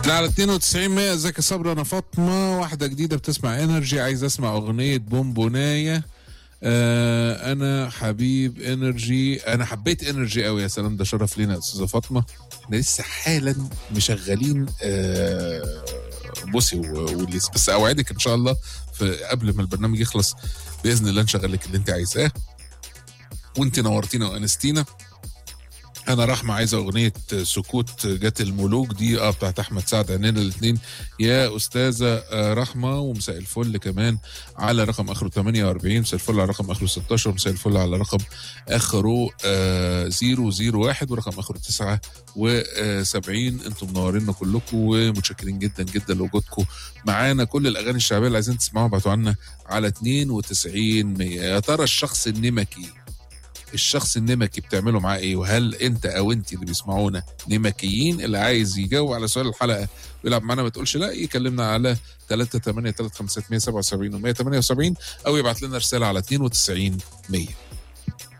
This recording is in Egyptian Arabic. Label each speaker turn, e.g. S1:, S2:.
S1: احنا على 92 100 ازيك يا صبري انا فاطمه واحده جديده بتسمع انرجي عايز اسمع اغنيه بونبونايه آه انا حبيب انرجي انا حبيت انرجي قوي يا سلام ده شرف لينا يا استاذه فاطمه احنا لسه حالا مشغلين آه بوسي واللي بس اوعدك ان شاء الله في قبل ما البرنامج يخلص باذن الله نشغل لك اللي انت عايزاه وانت نورتينا وانستينا انا رحمه عايزه اغنيه سكوت جت الملوك دي اه بتاعت احمد سعد عينينا الاثنين يا استاذه آه رحمه ومساء الفل كمان على رقم اخره 48 مساء الفل على رقم اخره 16 مساء الفل على رقم اخره آه 001 ورقم اخره 79 انتم منورينا كلكم ومتشكرين جدا جدا لوجودكم معانا كل الاغاني الشعبيه اللي عايزين تسمعوها ابعتوا عنا على 92 100 يا ترى الشخص النمكي الشخص النمكي بتعمله معاه ايه وهل انت او انت اللي بيسمعونا نمكيين اللي عايز يجاوب على سؤال الحلقه ويلعب معانا ما تقولش لا يكلمنا على 3 8 3 5 177 و 178 او يبعت لنا رساله على 92 100